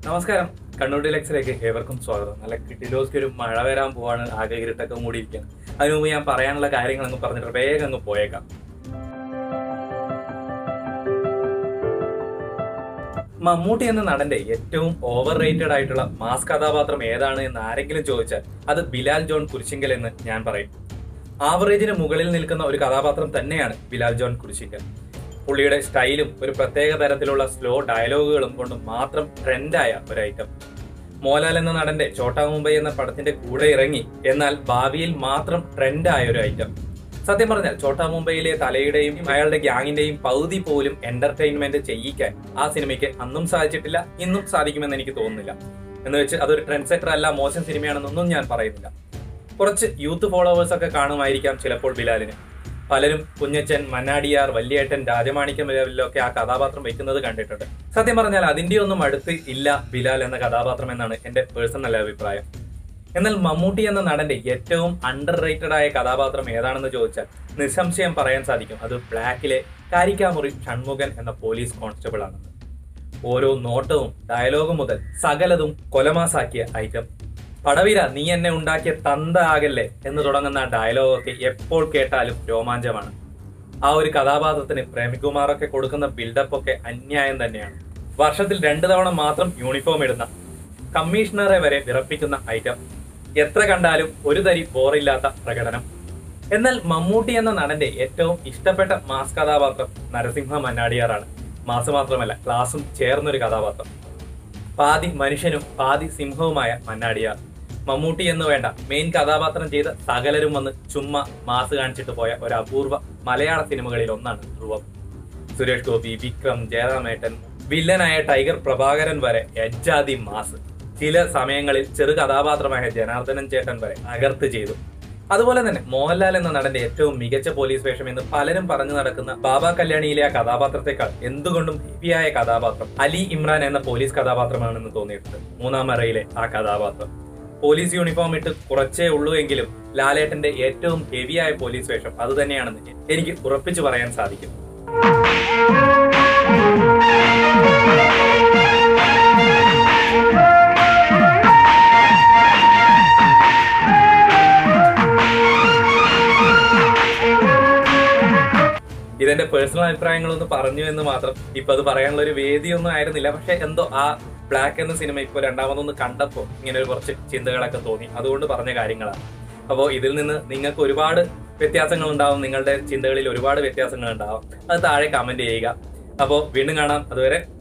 നമസ്കാരം കണ്ണൂർ ഡിലക്സിലേക്ക് ഏവർക്കും സ്വാഗതം നല്ല കിട്ടിലോസ്ക്ക് ഒരു മഴ വരാൻ പോവാണ് ആകെ ഇരുട്ടൊക്കെ മൂടിയിരിക്കുകയാണ് അതിനു മുമ്പ് ഞാൻ പറയാനുള്ള കാര്യങ്ങൾ അങ്ങ് പറഞ്ഞിട്ട് വേഗം അങ്ങ് പോയേക്കാം മമ്മൂട്ടി എന്ന നടന്റെ ഏറ്റവും ഓവർ റേറ്റഡ് ആയിട്ടുള്ള മാസ് കഥാപാത്രം ഏതാണ് എന്ന് ആരെങ്കിലും ചോദിച്ചാൽ അത് ബിലാൽ ജോൺ കുരിശിങ്കൽ എന്ന് ഞാൻ പറയും ആവറേജിന് മുകളിൽ നിൽക്കുന്ന ഒരു കഥാപാത്രം തന്നെയാണ് ബിലാൽ ജോൺ കുരിശിങ്കൽ പുള്ളിയുടെ സ്റ്റൈലും ഒരു പ്രത്യേക തരത്തിലുള്ള സ്ലോ ഡയലോഗുകളും കൊണ്ട് മാത്രം ട്രെൻഡായ ഒരു ഐറ്റം മോഹൻലാൽ എന്ന നടന്റെ ചോട്ടാ മുംബൈ എന്ന പടത്തിന്റെ കൂടെ ഇറങ്ങി എന്നാൽ ഭാവിയിൽ മാത്രം ട്രെൻഡായ ഒരു ഐറ്റം സത്യം പറഞ്ഞാൽ ചോട്ടാ മുംബൈയിലെ തലയുടെയും അയാളുടെ ഗ്യാങ്ങിന്റെയും പകുതി പോലും എന്റർടൈൻമെന്റ് ചെയ്യിക്കാൻ ആ സിനിമയ്ക്ക് അന്നും സാധിച്ചിട്ടില്ല ഇന്നും സാധിക്കുമെന്ന് എനിക്ക് തോന്നുന്നില്ല എന്ന് വെച്ച് അതൊരു ട്രെൻഡ് സെറ്റർ അല്ല മോശം സിനിമയാണെന്നൊന്നും ഞാൻ പറയുന്നില്ല കുറച്ച് യൂത്ത് ഫോളോവേഴ്സ് ഒക്കെ കാണുമായിരിക്കാം ചിലപ്പോൾ ബിലാലിന് പലരും കുഞ്ഞച്ചൻ മന്നാടിയാർ വല്യേട്ടൻ രാജമാണിക്യം ലെവലിലൊക്കെ ആ കഥാപാത്രം വെക്കുന്നത് കണ്ടിട്ടുണ്ട് സത്യം പറഞ്ഞാൽ അതിന്റെ ഒന്നും അടുത്ത് ഇല്ല ബിലാൽ എന്ന കഥാപാത്രം എന്നാണ് എന്റെ പേഴ്സണൽ അഭിപ്രായം എന്നാൽ മമ്മൂട്ടി എന്ന നടന്റെ ഏറ്റവും അണ്ടർ റേറ്റഡ് ആയ കഥാപാത്രം ഏതാണെന്ന് ചോദിച്ചാൽ നിസ്സംശയം പറയാൻ സാധിക്കും അത് ബ്ലാക്കിലെ കാരിക്കാമുറി ഷൺമുഖൻ എന്ന പോലീസ് കോൺസ്റ്റബിൾ ആണെന്ന് ഓരോ നോട്ടവും ഡയലോഗും മുതൽ സകലതും കൊലമാസാക്കിയ ഐറ്റം പടവീര നീ എന്നെ ഉണ്ടാക്കിയ തന്ത ആകല്ലേ എന്ന് തുടങ്ങുന്ന ആ ഡയലോഗൊക്കെ എപ്പോൾ കേട്ടാലും രോമാഞ്ചമാണ് ആ ഒരു കഥാപാത്രത്തിന് പ്രേമികുമാറൊക്കെ കൊടുക്കുന്ന ബിൽഡപ്പ് ഒക്കെ അന്യായം തന്നെയാണ് വർഷത്തിൽ രണ്ടു തവണ മാത്രം യൂണിഫോം ഇടുന്ന കമ്മീഷണറെ വരെ വിറപ്പിക്കുന്ന ഐറ്റം എത്ര കണ്ടാലും ഒരു തരി ബോറില്ലാത്ത പ്രകടനം എന്നാൽ മമ്മൂട്ടി എന്ന നടന്റെ ഏറ്റവും ഇഷ്ടപ്പെട്ട മാസ് കഥാപാത്രം നരസിംഹ മന്നാടിയാറാണ് മാസ് മാത്രമല്ല ക്ലാസും ചേർന്നൊരു കഥാപാത്രം പാതി മനുഷ്യനും പാതി സിംഹവുമായ മന്നാടിയാർ മമ്മൂട്ടി എന്ന് വേണ്ട മെയിൻ കഥാപാത്രം ചെയ്ത സകലരും വന്ന് ചുമ്മാ മാസ് കാണിച്ചിട്ട് പോയ ഒരു അപൂർവ മലയാള സിനിമകളിൽ ഒന്നാണ് ധ്രുവം സുരേഷ് ഗോപി വിക്രം ജയറാമേട്ടൻ വില്ലനായ ടൈഗർ പ്രഭാകരൻ വരെ എജ്ജാതി മാസ് ചില സമയങ്ങളിൽ ചെറു കഥാപാത്രമായ ജനാർദ്ദനൻ ചേട്ടൻ വരെ അകർത്ത് ചെയ്തു അതുപോലെ തന്നെ മോഹൻലാൽ എന്ന നടന്റെ ഏറ്റവും മികച്ച പോലീസ് വേഷം എന്ന് പലരും പറഞ്ഞു നടക്കുന്ന ബാബ കല്യാണിയിലെ ആ കഥാപാത്രത്തെക്കാൾ എന്തുകൊണ്ടും ഹെവിയായ കഥാപാത്രം അലി ഇമ്രാൻ എന്ന പോലീസ് കഥാപാത്രമാണെന്ന് തോന്നിയിട്ടുണ്ട് മൂന്നാം മറയിലെ ആ കഥാപാത്രം പോലീസ് യൂണിഫോം ഇട്ട് കുറച്ചേ ഉള്ളൂ എങ്കിലും ലാലേട്ടന്റെ ഏറ്റവും ഹെവിയായ പോലീസ് വേഷം അത് തന്നെയാണെന്ന് എനിക്ക് ഉറപ്പിച്ചു പറയാൻ സാധിക്കും ഇതെന്റെ പേഴ്സണൽ അഭിപ്രായങ്ങളൊന്ന് പറഞ്ഞു എന്ന് മാത്രം ഇപ്പൊ അത് പറയാനുള്ള ഒരു വേദിയൊന്നും ആയിരുന്നില്ല പക്ഷെ എന്തോ ആ ബ്ലാക്ക് എന്ന സിനിമ ഇപ്പൊ രണ്ടാമതൊന്ന് കണ്ടപ്പോ ഇങ്ങനെ ഒരു കുറച്ച് ചിന്തകളൊക്കെ തോന്നി അതുകൊണ്ട് പറഞ്ഞ കാര്യങ്ങളാണ് അപ്പോൾ ഇതിൽ നിന്ന് നിങ്ങൾക്ക് ഒരുപാട് വ്യത്യാസങ്ങൾ ഉണ്ടാവും നിങ്ങളുടെ ചിന്തകളിൽ ഒരുപാട് വ്യത്യാസങ്ങൾ ഉണ്ടാവും അത് താഴെ കമന്റ് ചെയ്യുക അപ്പോൾ വീണ്ടും കാണാം അതുവരെ